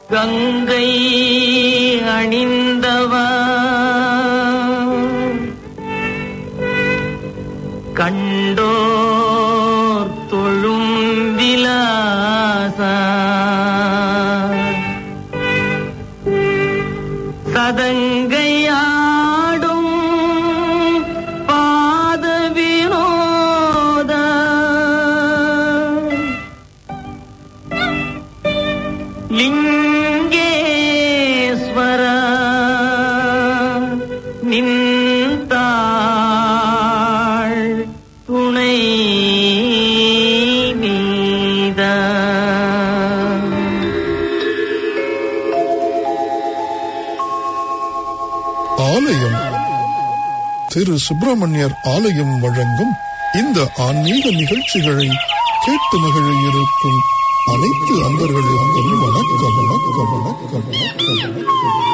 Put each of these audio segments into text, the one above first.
கங்கை அணிந்தவா கண்டோர் தொழும் விலாசா சதங்கையாடும் பாத வினோத லிங்கேஸ்வர நின்றாள் துணை நீதா ஆலயம் திரு சுப்பிரமணியர் ஆலயம் வழங்கும் இந்த ஆன்மீக நிகழ்ச்சிகளை கேட்டு மகிழ இருக்கும் அனைத்து அன்பர்களுக்கும் வணக்கம் வணக்கம் வணக்கம் வணக்கம் வணக்கம்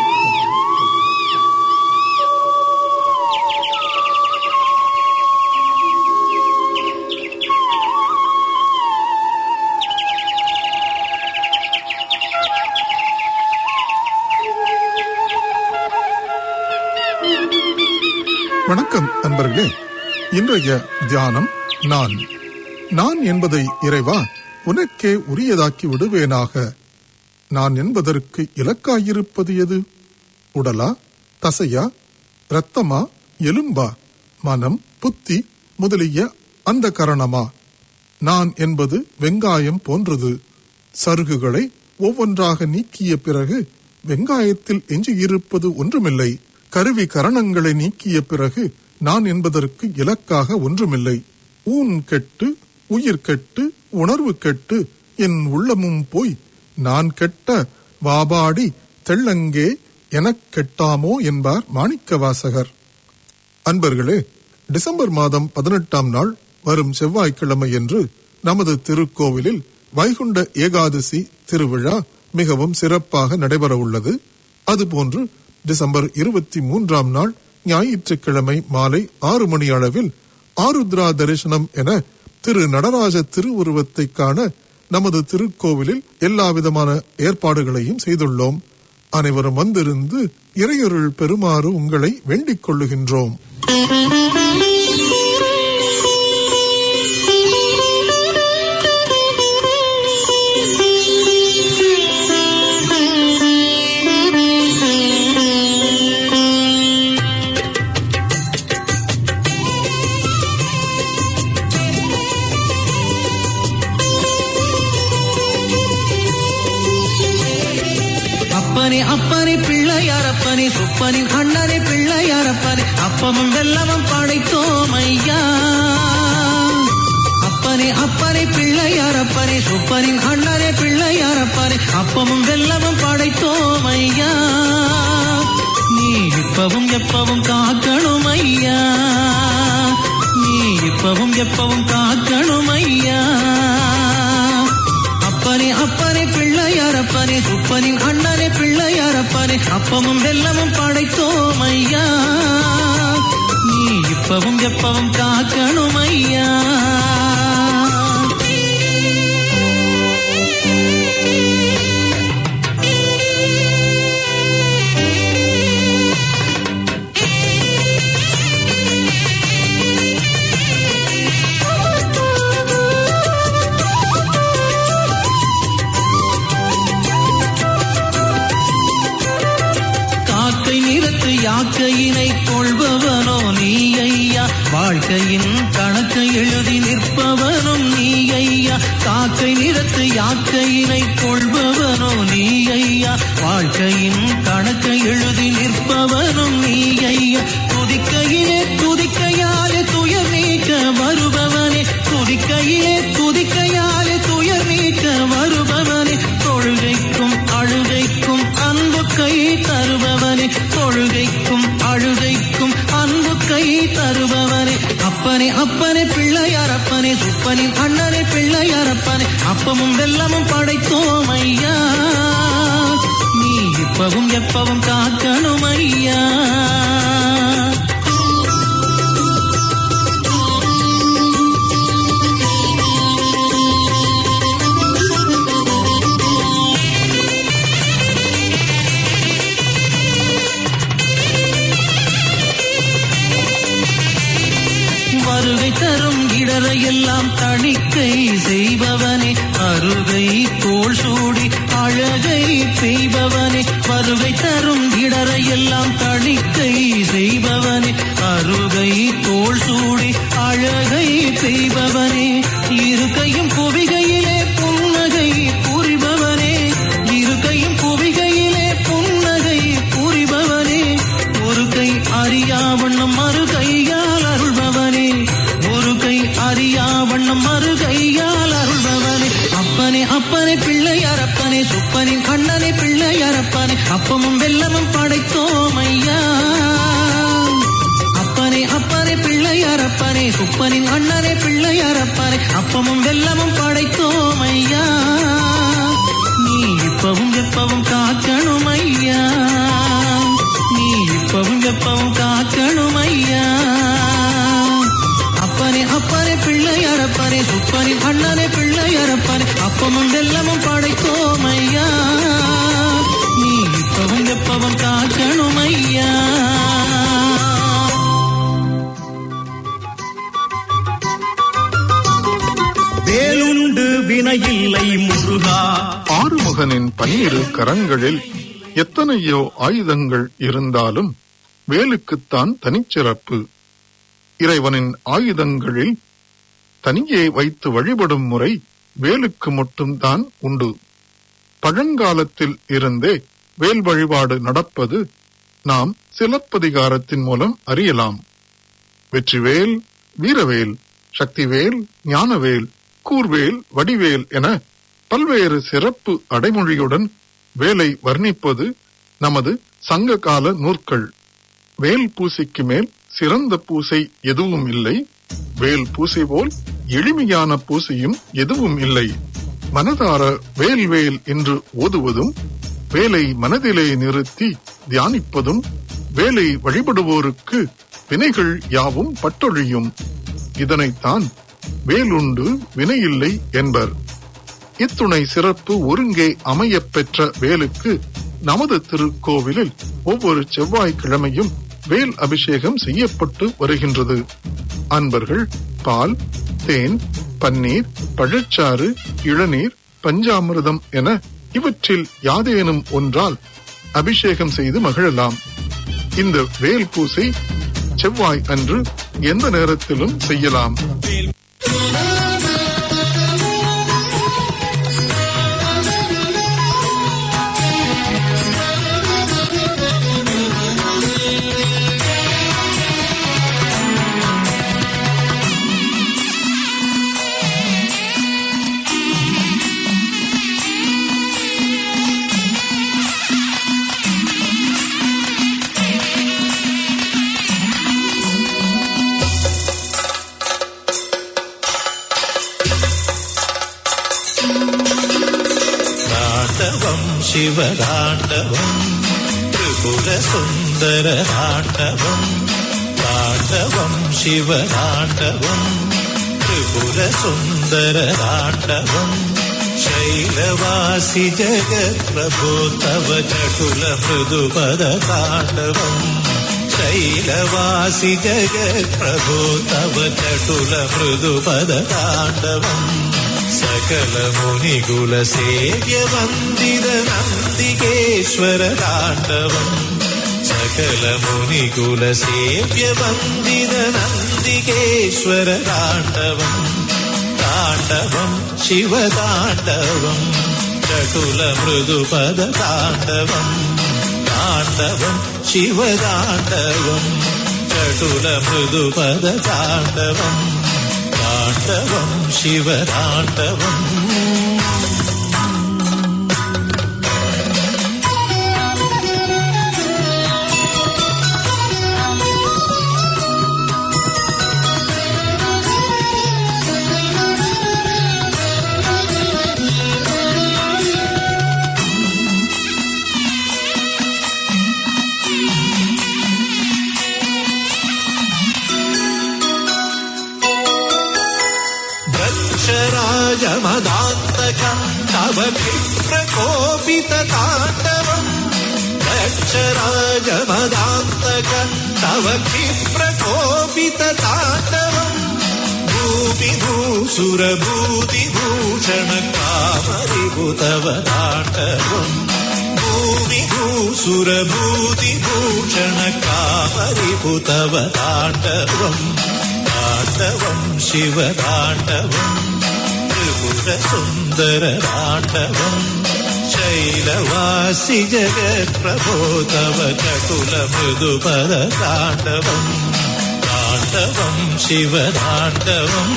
வணக்கம் அன்பர்களே இன்றைய தியானம் நான் நான் என்பதை இறைவா உனக்கே உரியதாக்கி விடுவேனாக நான் என்பதற்கு இலக்காயிருப்பது எது உடலா தசையா இரத்தமா எலும்பா மனம் புத்தி முதலிய அந்த கரணமா நான் என்பது வெங்காயம் போன்றது சருகுகளை ஒவ்வொன்றாக நீக்கிய பிறகு வெங்காயத்தில் எஞ்சியிருப்பது ஒன்றுமில்லை கருவி கரணங்களை நீக்கிய பிறகு நான் என்பதற்கு இலக்காக ஒன்றுமில்லை ஊன் கெட்டு உயிர் கெட்டு உணர்வு கெட்டு என் உள்ளமும் போய் நான் கெட்ட வாபாடி தெள்ளங்கே எனக் கெட்டாமோ என்பார் மாணிக்கவாசகர் அன்பர்களே டிசம்பர் மாதம் பதினெட்டாம் நாள் வரும் செவ்வாய்க்கிழமையன்று நமது திருக்கோவிலில் வைகுண்ட ஏகாதசி திருவிழா மிகவும் சிறப்பாக நடைபெற உள்ளது அதுபோன்று டிசம்பர் இருபத்தி மூன்றாம் நாள் ஞாயிற்றுக்கிழமை மாலை ஆறு மணி அளவில் ஆருத்ரா தரிசனம் என திரு நடராஜ திருவுருவத்தை காண நமது திருக்கோவிலில் எல்லா விதமான ஏற்பாடுகளையும் செய்துள்ளோம் அனைவரும் வந்திருந்து இறையொருள் பெறுமாறு உங்களை வேண்டிக் கொள்ளுகின்றோம் அப்பனே அப்பனே பிள்ளையாரப்பனே சுப்பனின் அண்ணனே பிள்ளையாரப்பனே அப்பமும் வெல்லமும் படைத்தோம் ஐயா அப்பனே அப்பனே பிள்ளையாரப்பனே சுப்பனின் அண்ணனே பிள்ளையாரப்பனே அப்பமும் வெல்லமும் படைத்தோம் ஐயா நீ இப்பவும் எப்பவும் காக்கணும் ஐயா நீ இப்பவும் எப்பவும் காக்கணும் ஐயா அப்பனே அப்பனே பிள்ளையாரப்பனே சுப்பனின் அண்ணனே பிள்ளையாரப்பனே அப்பமும் வெல்லமும் படைத்தோம் ஐயா நீ இப்பவும் எப்பவும் காக்கணும் ஐயா காக்கை நிறத்து யாக்கையினை கொள்பவனோ நீ ஐயா வாழ்க்கையின் கணக்கை எழுதி நிற்பவனும் நீ ஐயா காக்கை நிறத்து யாக்கையினை கொள்பவனோ நீ ஐயா வாழ்க்கையின் கணக்கை எழுதி நிற்பவனும் நீ ஐயா துதிக்கையிலே துதிக்கையாலே துயர் நீக்க வருபவனே துதிக்கையிலே துதிக்கையாலே துயர் நீக்க வருபவனே தொழுகைக்கும் அழுகைக்கும் அன்பு கை தருபவனே தொழுகைக்கும் அழுகைக்கும் அன்பு கை தருபவனே அப்பனே அப்பனே பிள்ளையாரப்பனே சுப்பனின் அண்ணனே பிள்ளையாரப்பனே அப்பமும் வெல்லமும் படைத்தோம் ஐயா நீ இப்பவும் எப்பவும் காக்கணும் ஐயா எல்லாம் தணிக்கை செய்பவனே அருகை தோள் சூடி அழகை பெய்பவனே வருகை தரும் இடரை எல்லாம் தணிக்கை செய்பவனே அருகை தோள் சூடி அழகை பெய்பவனே இருக்கையும் குவிகையிலே புன்னகை புரிபவனே இருக்கையும் குவிகையிலே புன்னகை புரிபவனே ஒரு கை அறியா வண்ணம் மறு கையால் அருள்பவனே ஒரு கை அறியா வண்ணம் மறு கையால் அருள்பவனே அப்பனே அப்பனே பிள்ளை அரப்பனே சுப்பனின் கண்ணனை பிள்ளை அரப்பனே அப்பமும் வெல்லமும் படைத்தோம் ஐயா அப்பனே அப்பனே பிள்ளை அரப்பனே சுப்பனின் அண்ணனே பிள்ளை அரப்பனே அப்பமும் வெல்லமும் படைத்தோம் ஐயா நீ இப்பவும் எப்பவும் காக்கணும் ஐயா நீ இப்பவும் எப்பவும் காக்கணும் ஐயா அப்பனே அப்பனே பிள்ளை அரப்பனே சுப்பனின் அண்ணனே பிள்ளை அரப்பனே அப்பமும் வெல்லமும் படைத்தோம் ஐயா நீ இப்பவும் எப்பவும் காக்கணும் ஐயா வேலுண்டு வினையில்லை முருகா ஆறுமுகனின் பன்னிரு கரங்களில் எத்தனையோ ஆயுதங்கள் இருந்தாலும் வேலுக்குத்தான் தனிச்சிறப்பு இறைவனின் ஆயுதங்களில் தனியே வைத்து வழிபடும் முறை வேலுக்கு மட்டும்தான் உண்டு பழங்காலத்தில் இருந்தே வேல் வழிபாடு நடப்பது நாம் சிலப்பதிகாரத்தின் மூலம் அறியலாம் வெற்றிவேல் வீரவேல் சக்திவேல் ஞானவேல் கூர்வேல் வடிவேல் என பல்வேறு சிறப்பு அடைமொழியுடன் வேலை வர்ணிப்பது நமது சங்க கால நூற்கள் வேல் பூசைக்கு மேல் சிறந்த பூசை எதுவும் இல்லை வேல் பூசை போல் எளிமையான பூசையும் எதுவும் இல்லை மனதார வேல் வேல் என்று ஓதுவதும் வேலை மனதிலே நிறுத்தி தியானிப்பதும் வேலை வழிபடுவோருக்கு வினைகள் யாவும் பட்டொழியும் இதனைத்தான் வேலுண்டு வினையில்லை என்பர் இத்துணை சிறப்பு ஒருங்கே அமையப் பெற்ற வேலுக்கு நமது திருக்கோவிலில் ஒவ்வொரு செவ்வாய்க்கிழமையும் வேல் அபிஷேகம் செய்யப்பட்டு வருகின்றது அன்பர்கள் பால் தேன் பன்னீர் பழச்சாறு இளநீர் பஞ்சாமிர்தம் என இவற்றில் யாதேனும் ஒன்றால் அபிஷேகம் செய்து மகிழலாம் இந்த வேல் பூசை செவ்வாய் அன்று எந்த நேரத்திலும் செய்யலாம் தாண்டவம் சிவதாண்டவம் திரிபுர சுந்தர தாண்டவம் தாண்டவம் சிவதாண்டவம் திரிபுர சுந்தர தாண்டவம் शैलवासि जगत्प्रभो तव चटुल मृदुपद ताण्डवम् शैलवासि जगत्प्रभो तव चटुल मृदुपद ताण्डवम् सकल मुनिकुल सेव्य वन्दित नन्दिकेश्वर ताण्डवम् सकल मुनिकुल सेव्य वन्दित नन्दिकेश्वर ताण्डवम् ताण्डवम् शिवताण्डवम् चटुल मृदुपद ताण्डवम् ताण्डवम् शिवताण्डवम् चटुल मृदुपद ताण्डवम् ताण्डवम् शिवताण्डवम् दक्षराजमदान्तक तव क्षिप्रकोपितताण्डवम् दक्षराजमदान्तक तव क्षिप्रकोपितताण्डवम् ഭൂവിഭൂസുരഭൂതി ഭൂഷണ കാമരിഭുതവരാട്ടവം ഭൂവിഭൂസുരഭൂതി ഭൂഷണ കാമരിഭുതവരാട്ടവം താണ്ഡവം ശിവതാണ്ഡവം ത്രിപുര സുന്ദരരാട്ടവം ശൈലവാസി ജഗത്പ്രഭോ തവ ചകുല മൃദുപദ താണ്ഡവം താണ്ഡവം ശിവതാണ്ഡവം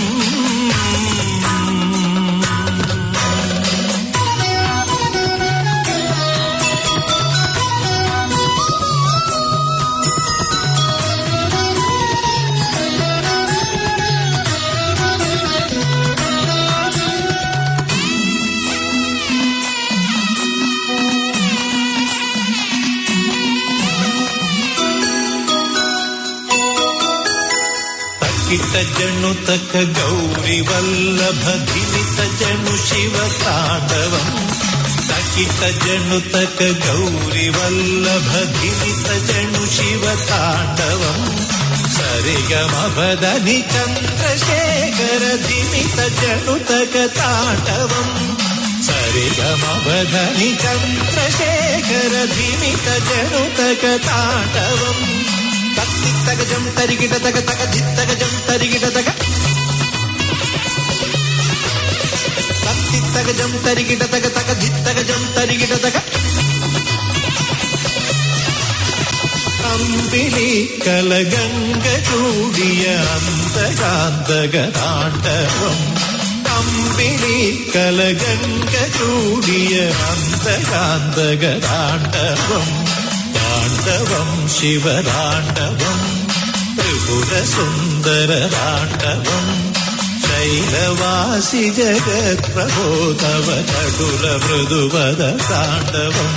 ತಕ್ಕಿಟ ಜಣು ತಕ ಗೌರಿ ವಲ್ಲಭ ಧಿಮಿತ ಜಣು ಶಿವ ತಾಂಡವಂ ತಕ್ಕಿಟ ಜಣು ತಕ ಗೌರಿ ವಲ್ಲಭ ಧಿಮಿತ ಜಣು ಶಿವ ತಾಂಡವಂ ಸರಿಗಮ ಬದನಿ ಚಂದ್ರಶೇಖರ ಧಿಮಿತ ಜಣು ತಕ ತಾಂಡವಂ ಸರಿಗಮ ಬದನಿ ಚಂದ್ರಶೇಖರ ಧಿಮಿತ ಜಣು ತಕ ತಾಂಡವಂ தத்தி தகஜம் தரிகிட தக தக தித்தகஜம் தரிகிட தக தத்தி தகஜம் தரிகிட தக தக தித்தகஜம் தரிகிட தக அம்பிளி கலகங்க கூடிய அந்த காந்தக தாண்டவம் அம்பிளி கலகங்க கூடிய அந்த காந்தக தாண்டவம் தாண்டவம் சிவதாண்டவம் திரிபுர சுந்தர தாண்டவம் ശൈലവാസി ജഗത് പ്രബോധവ ചടുല മൃദുവദ താണ്ഡവം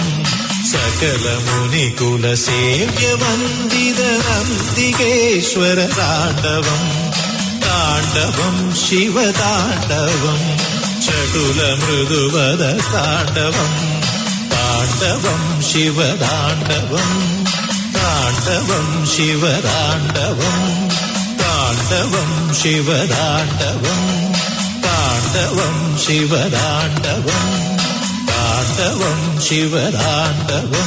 സകല മുനികുല സേവ്യ വന്ദിത നന്ദികേശ്വര താണ്ഡവം താണ്ഡവം ശിവതാണ്ഡവം ചടുല മൃദുവദ താണ്ഡവം താണ്ഡവം ശിവതാണ്ഡവം താണ്ഡവം ശിവതാണ്ഡവം താണ്ഡവം ശിവതാണ്ഡവം താണ്ഡവം ശിവതാണ്ഡവം താണ്ഡവം ശിവതാണ്ഡവം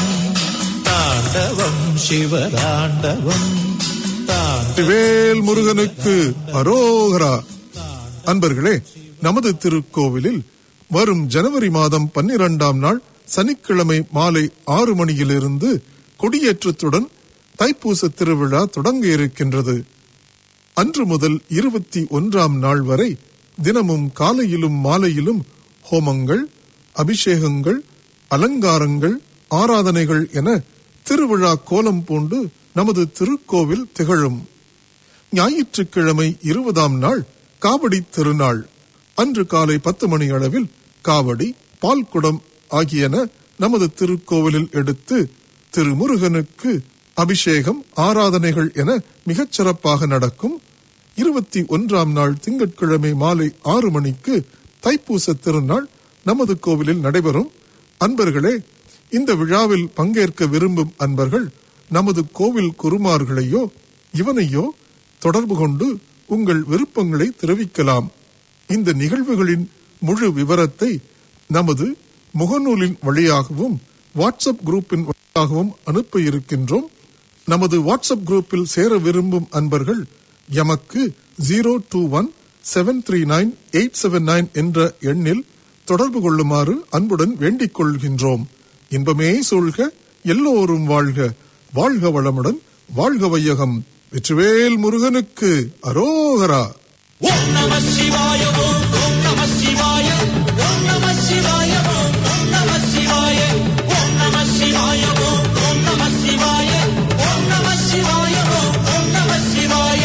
താണ്ഡവം ശിവതാണ്ഡവം താണ്ഡവം வேல் முருகனுக்கு அரோகரா அன்பர்களே நமது திருக்கோவிலில் வரும் ஜனவரி மாதம் பன்னிரண்டாம் நாள் சனிக்கிழமை மாலை ஆறு மணியிலிருந்து கொடியேற்றத்துடன் தைப்பூச திருவிழா தொடங்க இருக்கின்றது அன்று முதல் இருபத்தி ஒன்றாம் நாள் வரை தினமும் காலையிலும் மாலையிலும் ஹோமங்கள் அபிஷேகங்கள் அலங்காரங்கள் ஆராதனைகள் என திருவிழா கோலம் பூண்டு நமது திருக்கோவில் திகழும் ஞாயிற்றுக்கிழமை இருபதாம் நாள் காவடி திருநாள் அன்று காலை பத்து மணி அளவில் காவடி பால்குடம் ஆகியன நமது திருக்கோவிலில் எடுத்து திருமுருகனுக்கு அபிஷேகம் ஆராதனைகள் என மிகச் சிறப்பாக நடக்கும் இருபத்தி ஒன்றாம் நாள் திங்கட்கிழமை மாலை ஆறு மணிக்கு தைப்பூச திருநாள் நமது கோவிலில் நடைபெறும் அன்பர்களே இந்த விழாவில் பங்கேற்க விரும்பும் அன்பர்கள் நமது கோவில் குருமார்களையோ இவனையோ தொடர்பு கொண்டு உங்கள் விருப்பங்களை தெரிவிக்கலாம் இந்த நிகழ்வுகளின் முழு விவரத்தை நமது முகநூலின் வழியாகவும் வாட்ஸ்அப் குரூப்பின் வழியாகவும் அனுப்ப இருக்கின்றோம் நமது வாட்ஸ்அப் குரூப்பில் சேர விரும்பும் அன்பர்கள் எமக்கு zero two one seven three nine eight seven nine என்ற எண்ணில் தொடர்பு கொள்ளுமாறு அன்புடன் வேண்டிக் கொள்கின்றோம் இன்பமே சூழ்க எல்லோரும் வாழ்க வாழ்க வளமுடன் வாழ்க வையகம் வெற்றிவேல் முருகனுக்கு அரோகரா ஓம் நம சிவாய ஓம் ஓம் நம சிவாய ஓம் நம சிவாய ஓம் ஓம் நம சிவாய ஓம் நம சிவாய ஓம் ஓம் நம சிவாய ஓம் நம சிவாய ஓம் ஓம் நம சிவாய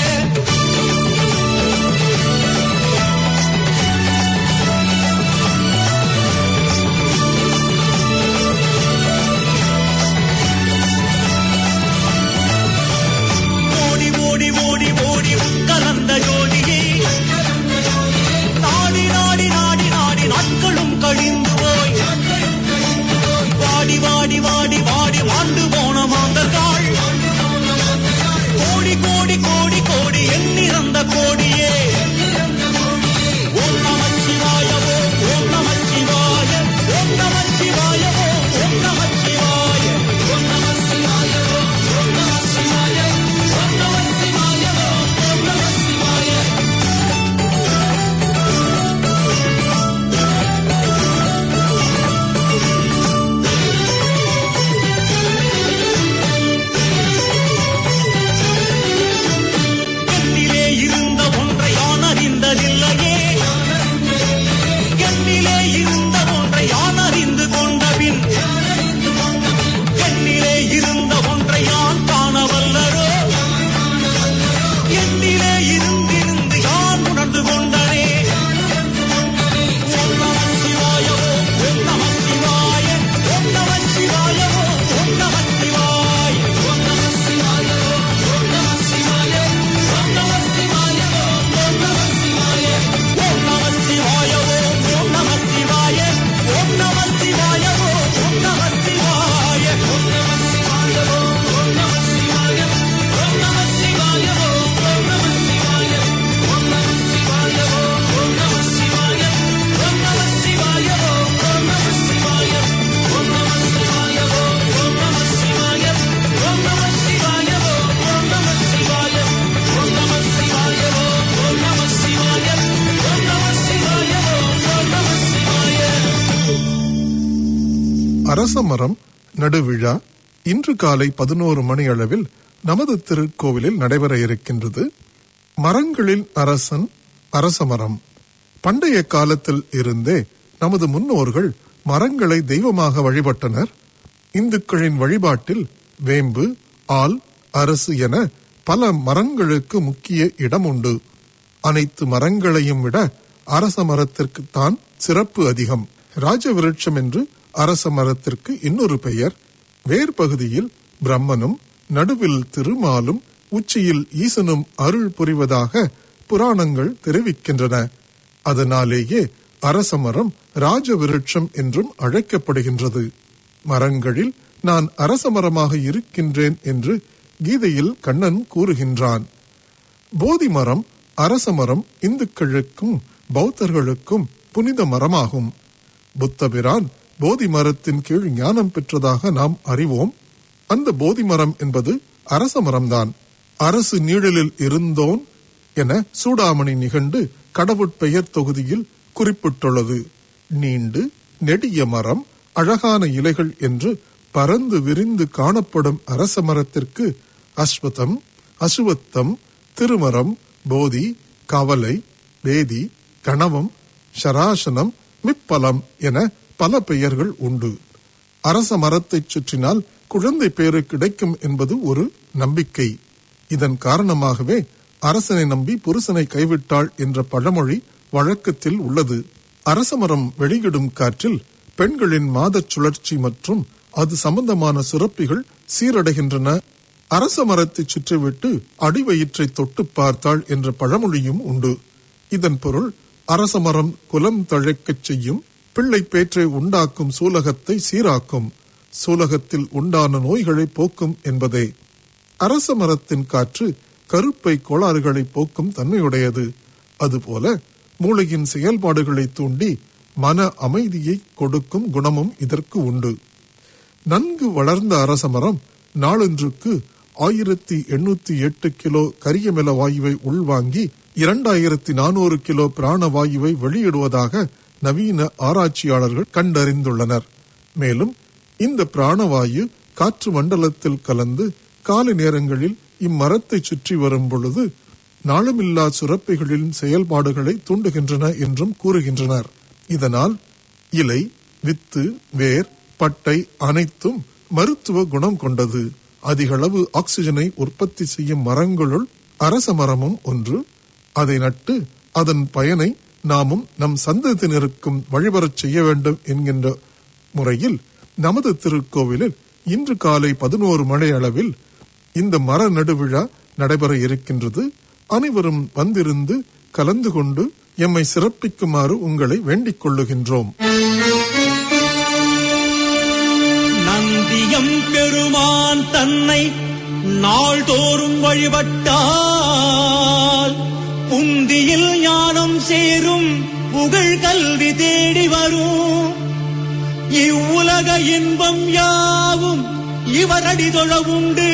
ஓடி ஓடி ஓடி ஓடி கலந்த ஜோதியே நாடி நாடி நாடி நாடி நாட்களும் கழிந்து போய் வாடி வாடி வாடி வாடி வாண்டு போன மாந்தர்கள் கோடி கோடி கோடி கோடி எண்ணிறந்த கோடியே அரசமரம் நடுவிழா இன்று காலை பதினோரு மணி அளவில் நமது திருக்கோவிலில் நடைபெற இருக்கின்றது மரங்களில் அரசன் அரசமரம் பண்டைய காலத்தில் இருந்தே நமது முன்னோர்கள் மரங்களை தெய்வமாக வழிபட்டனர் இந்துக்களின் வழிபாட்டில் வேம்பு ஆல் அரசு என பல மரங்களுக்கு முக்கிய இடம் உண்டு அனைத்து மரங்களையும் விட அரச மரத்திற்கு தான் சிறப்பு அதிகம் ராஜவிருட்சம் என்று அரச மரத்திற்கு இன்னொரு பெயர் வேர் பகுதியில் பிரம்மனும் நடுவில் திருமாலும் உச்சியில் ஈசனும் அருள் புரிவதாக புராணங்கள் தெரிவிக்கின்றன அதனாலேயே அரச மரம் ராஜவிருட்சம் என்றும் அழைக்கப்படுகின்றது மரங்களில் நான் அரச மரமாக இருக்கின்றேன் என்று கீதையில் கண்ணன் கூறுகின்றான் போதி மரம் அரச மரம் இந்துக்களுக்கும் பௌத்தர்களுக்கும் புனித மரமாகும் புத்தபிரான் போதி மரத்தின் கீழ் ஞானம் பெற்றதாக நாம் அறிவோம் அந்த போதி மரம் என்பது அரச மரம்தான் அரசு நீழலில் இருந்தோன் என சூடாமணி நிகண்டு கடவுட்பெயர் தொகுதியில் குறிப்பிட்டுள்ளது நீண்டு நெடிய மரம் அழகான இலைகள் என்று பறந்து விரிந்து காணப்படும் அரச மரத்திற்கு அஸ்வதம் அசுவத்தம் திருமரம் போதி கவலை வேதி கணவம் சராசனம் மிப்பலம் என பல பெயர்கள் உண்டு அரச மரத்தைச் சுற்றினால் குழந்தை பேறு கிடைக்கும் என்பது ஒரு நம்பிக்கை இதன் காரணமாகவே அரசனை நம்பி புருஷனை கைவிட்டாள் என்ற பழமொழி வழக்கத்தில் உள்ளது அரசமரம் வெளியிடும் காற்றில் பெண்களின் மாதச் சுழற்சி மற்றும் அது சம்பந்தமான சுரப்பிகள் சீரடைகின்றன அரச மரத்தை சுற்றிவிட்டு அடிவயிற்றை தொட்டு பார்த்தாள் என்ற பழமொழியும் உண்டு இதன் பொருள் அரச மரம் குலம் தழைக்கச் செய்யும் பிள்ளை பேற்றை உண்டாக்கும் சூலகத்தை சீராக்கும் சூலகத்தில் உண்டான நோய்களை போக்கும் என்பதே அரச மரத்தின் காற்று கருப்பை கோளாறுகளை போக்கும் தன்மையுடையது அதுபோல மூளையின் செயல்பாடுகளை தூண்டி மன அமைதியை கொடுக்கும் குணமும் இதற்கு உண்டு நன்கு வளர்ந்த அரச மரம் நாளொன்றுக்கு ஆயிரத்தி எண்ணூத்தி எட்டு கிலோ கரியமில வாயுவை உள்வாங்கி இரண்டாயிரத்தி நானூறு கிலோ பிராண வாயுவை வெளியிடுவதாக நவீன ஆராய்ச்சியாளர்கள் கண்டறிந்துள்ளனர் மேலும் இந்த பிராணவாயு காற்று மண்டலத்தில் கலந்து காலை நேரங்களில் இம்மரத்தை சுற்றி வரும் பொழுது நாளமில்லா சுரப்பிகளின் செயல்பாடுகளை தூண்டுகின்றன என்றும் கூறுகின்றனர் இதனால் இலை வித்து வேர் பட்டை அனைத்தும் மருத்துவ குணம் கொண்டது அதிகளவு ஆக்சிஜனை உற்பத்தி செய்யும் மரங்களுள் அரச மரமும் ஒன்று அதை நட்டு அதன் பயனை நாமும் நம் சந்ததியினருக்கும் வழிபரச் செய்ய வேண்டும் என்கின்ற முறையில் நமது திருக்கோவிலில் இன்று காலை பதினோரு மணி அளவில் இந்த மர நடுவிழா நடைபெற இருக்கின்றது அனைவரும் வந்திருந்து கலந்து கொண்டு எம்மை சிறப்பிக்குமாறு உங்களை வேண்டிக் கொள்ளுகின்றோம் நந்தியம் பெருமான் தன்னை நாள்தோறும் வழிபட்டால் புந்தியில் ஞானம் சேரும் புகழ் கல்வி தேடி வரும் இவ்வுலக இன்பம் யாவும் இவரடி தொழ உண்டு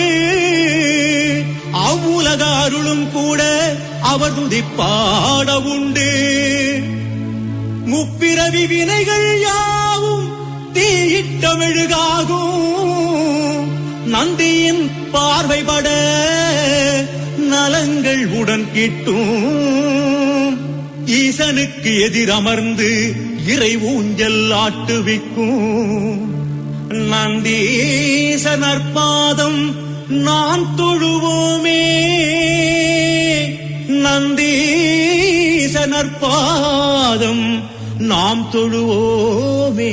அவ்வுலக அருளும் கூட அவர் துதிப்பாட உண்டு முப்பிறவி வினைகள் யாவும் தீயிட்ட மெழுகாகும் நந்தியின் பார்வைபட நலங்கள் உடன் கிட்டும் ஈசனுக்கு எதிரமர்ந்து இறை ஊஞ்சல் ஆட்டுவிக்கும் நந்தீசனர் பாதம் நான் தொழுவோமே நந்தீசனர் பாதம் நாம் தொழுவோமே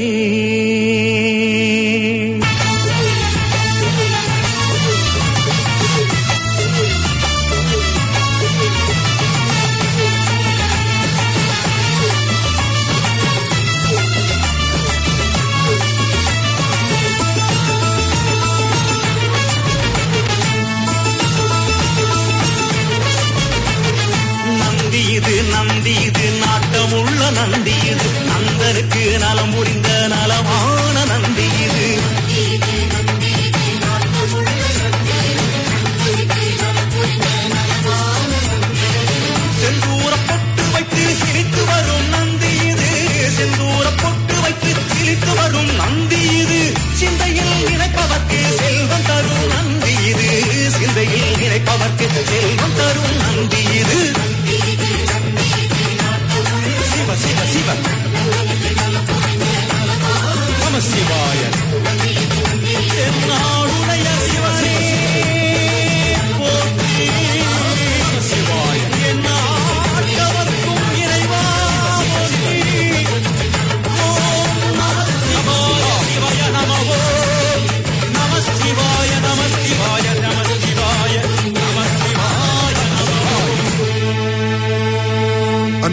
நந்தி இது நந்தி இது நாட்டமுள்ள நந்தி இது நந்தருக்கு நலம் புரிந்த நலமான நந்தி இது செந்தூர பொட்டு வைத்து சிரித்து வரும் நந்தி இது செந்தூர பொட்டு வைத்து சிரித்து வரும் நந்தி இது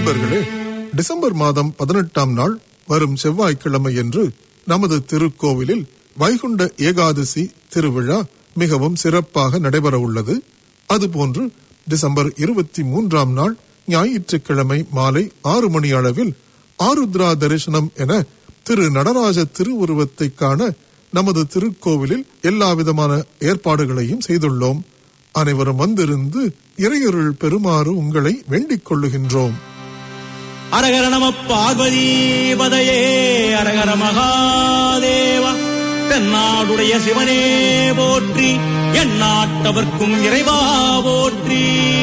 அன்பர்களே டிசம்பர் மாதம் பதினெட்டாம் நாள் வரும் செவ்வாய்க்கிழமை என்று நமது திருக்கோவிலில் வைகுண்ட ஏகாதசி திருவிழா மிகவும் சிறப்பாக நடைபெற உள்ளது அதுபோன்று டிசம்பர் இருபத்தி மூன்றாம் நாள் ஞாயிற்றுக்கிழமை மாலை ஆறு மணி அளவில் ஆருத்ரா தரிசனம் என திரு நடராஜ திருவுருவத்தை காண நமது திருக்கோவிலில் எல்லா விதமான ஏற்பாடுகளையும் செய்துள்ளோம் அனைவரும் வந்திருந்து இறையருள் பெறுமாறு உங்களை வேண்டிக் கொள்ளுகின்றோம் அரகர நம பார்வதி பதையே அரகர மகாதேவா தென்னாடுடைய சிவனே போற்றி எந்நாட்டவர்க்கும் இறைவா போற்றி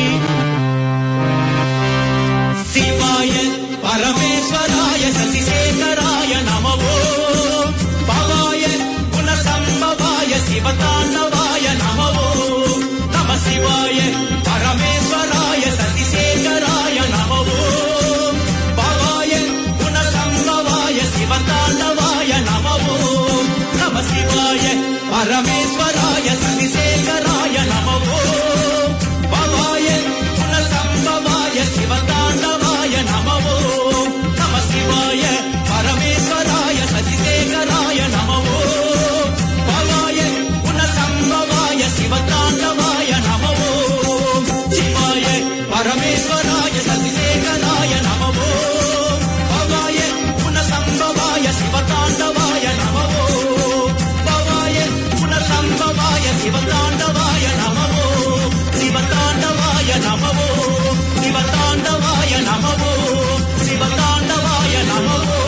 சிவாய பரமேஸ்வராய சசிசேகராய நமவோ பவாய குணசம்பவாய சிவதாண்டவாய நமவோ நம சிவாய பரமேஸ்வராய சசிசேகராய நமவோ பவாய குணசம்பவாய சிவதாண்டவாய நமவோ நம சிவாய பரமேஸ்வராய சசிசேகராய நமவோ பவாய குணசம்பவாய சிவதாண்டவாய நமவோ நம சிவாய பரமேஸ்வராய சசிசேகராய நமவோ பவாய குணசம்பவாய சிவதாண்டவாய நமவோ சிவாய பரமேஸ்வராய சசிசேகராய நமவோ பவாய குணசம்பவாய சிவதாண்டவாய நமவோ பவாய குணசம்பவாய சிவதாண்டவாய நமவோ சிவதாண்டவாய நமவோ சிவதாண்டவாய நமவோ சிவதாண்டவாய நமவோ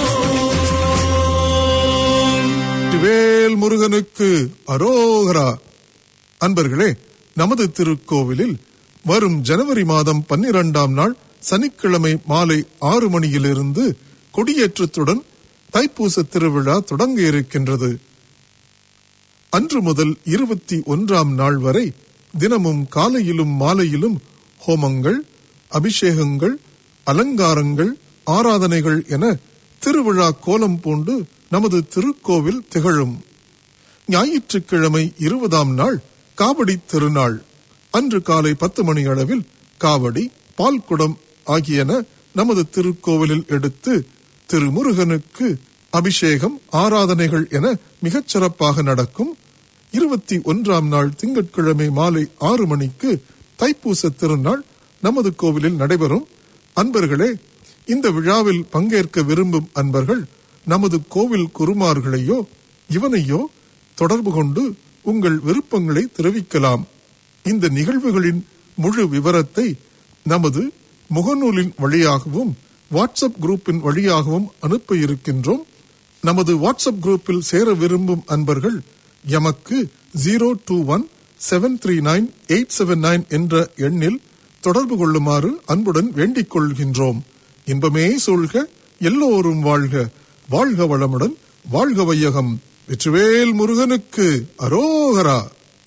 வேல் முருகனுக்கு அரோகரா அன்பர்களே நமது திருக்கோவிலில் வரும் ஜனவரி மாதம் பன்னிரண்டாம் நாள் சனிக்கிழமை மாலை ஆறு மணியிலிருந்து கொடியேற்றத்துடன் தைப்பூச திருவிழா தொடங்க இருக்கின்றது அன்று முதல் இருபத்தி ஒன்றாம் நாள் வரை தினமும் காலையிலும் மாலையிலும் ஹோமங்கள் அபிஷேகங்கள் அலங்காரங்கள் ஆராதனைகள் என திருவிழா கோலம் பூண்டு நமது திருக்கோவில் திகழும் ஞாயிற்றுக்கிழமை இருபதாம் நாள் காவடி திருநாள் அன்று காலை பத்து மணி அளவில் காவடி பால்குடம் ஆகியன நமது திருக்கோவிலில் எடுத்து திருமுருகனுக்கு அபிஷேகம் ஆராதனைகள் என மிகச் சிறப்பாக நடக்கும் இருபத்தி ஒன்றாம் நாள் திங்கட்கிழமை மாலை ஆறு மணிக்கு தைப்பூச திருநாள் நமது கோவிலில் நடைபெறும் அன்பர்களே இந்த விழாவில் பங்கேற்க விரும்பும் அன்பர்கள் நமது கோவில் குருமார்களையோ இவனையோ தொடர்பு கொண்டு உங்கள் விருப்பங்களை தெரிவிக்கலாம் இந்த நிகழ்வுகளின் முழு விவரத்தை நமது முகநூலின் வழியாகவும் வாட்ஸ்அப் குரூப்பின் வழியாகவும் அனுப்ப இருக்கின்றோம் நமது வாட்ஸ்அப் குரூப்பில் சேர விரும்பும் அன்பர்கள் எமக்கு zero two one seven three nine eight seven nine என்ற எண்ணில் தொடர்பு கொள்ளுமாறு அன்புடன் வேண்டிக் கொள்கின்றோம் இன்பமே சூழ்க எல்லோரும் வாழ்க வாழ்க வளமுடன் வாழ்க வையகம் வெற்றிவேல் முருகனுக்கு அரோகரா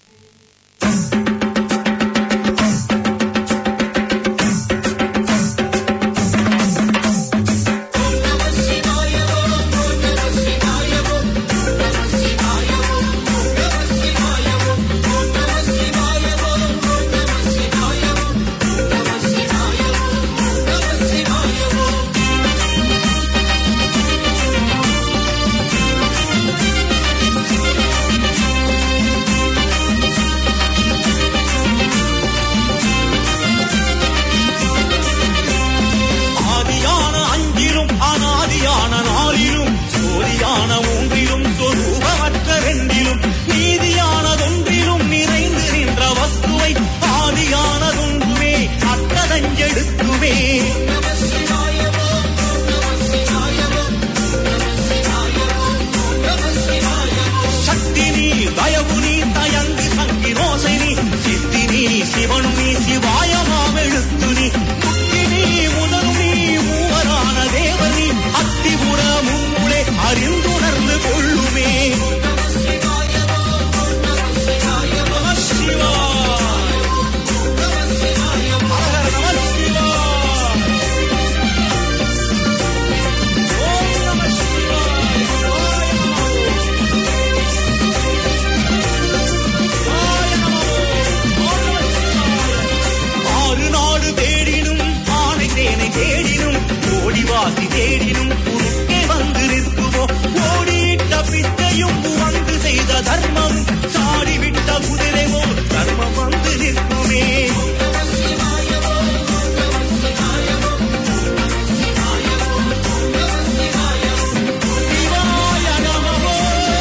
ஆதியான அஞ்சிலும் அனாதியான நாளிலும் சோதியான மூன்றிலும் சொரூபமற்ற ரெண்டிலும் நீதியானதொன்றிலும் நிறைந்து நின்ற வஸ்துவை ஆதியானதொன்றுமே அத்ததஞ்செடுத்துமே சக்தி நீ தயவு நீ தயங்கு சங்கி ரோசை நீ சித்தி நீ சிவனு நீ சிவாயமாம் எழுத்து நீ முக்தி நீ முதலும் நீ மூவரான தேவர் நீ அத்திபுர மும்முளே அறிந்துணர்ந்து கொள்ளுமே நம சிவாய. ஹர நம சிவாய. ஓம் நம சிவாய. தர்மம் சாடிவிட்ட குதிரை ஓர் தர்மம் வந்து நிற்குமே சிவாய நமவோ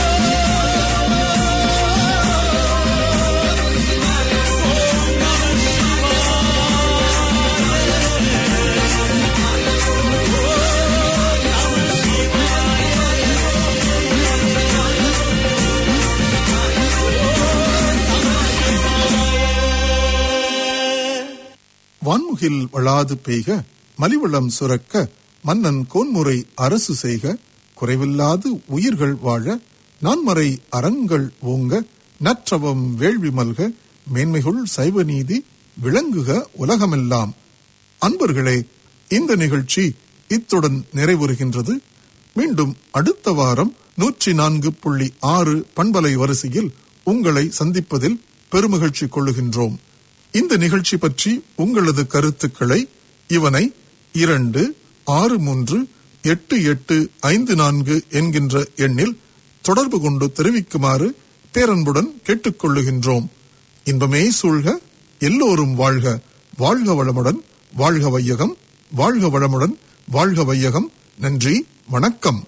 வான்முகில் வளாது பெய்க மலிவளம் சுரக்க மன்னன் கோன்முறை அரசு செய்க குறைவில்லாது உயிர்கள் வாழ நான்மறை அறங்கள் ஓங்க நற்றவம் வேள்வி மல்க மேன்மைகுள் சைவ நீதி விளங்குக உலகமெல்லாம் அன்பர்களே இந்த நிகழ்ச்சி இத்துடன் நிறைவுறுகின்றது மீண்டும் அடுத்த வாரம் நூற்றி நான்கு புள்ளி ஆறு பண்பலை வரிசையில் உங்களை சந்திப்பதில் பெருமகிழ்ச்சி கொள்ளுகின்றோம் இந்த நிகழ்ச்சி பற்றி உங்களது கருத்துக்களை இவனை இரண்டு ஆறு மூன்று எட்டு எட்டு ஐந்து நான்கு என்கின்ற எண்ணில் தொடர்பு கொண்டு தெரிவிக்குமாறு பேரன்புடன் கேட்டுக்கொள்ளுகின்றோம் இன்பமே சூழ்க எல்லோரும் வாழ்க வாழ்க வளமுடன் வாழ்க வையகம் வாழ்க வளமுடன் வாழ்க வையகம் நன்றி வணக்கம்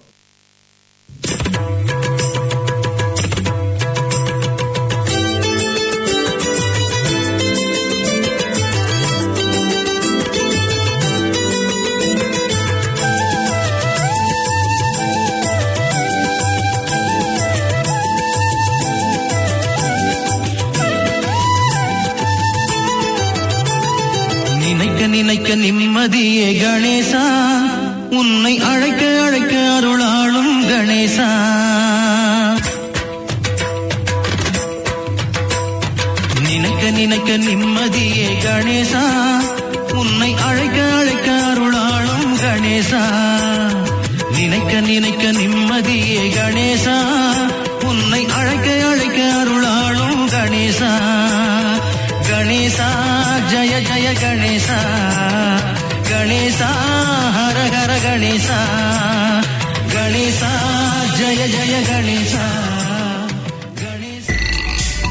நினைக்க நினைக்க நிம்மதியே கணேசா உன்னை அழைக்க அழைக்க அருளாளும் கணேசா நினைக்க நினைக்க நிம்மதியே கணேசா உன்னை அழைக்க அழைக்க அருளாளும் கணேசா நினைக்க நினைக்க நிம்மதியே கணேசா உன்னை அழைக்க அழைக்க அருளாளும் கணேசா கணேசா ஜய ஜய கணேசா கணேசா ஹர ஹர கணேசா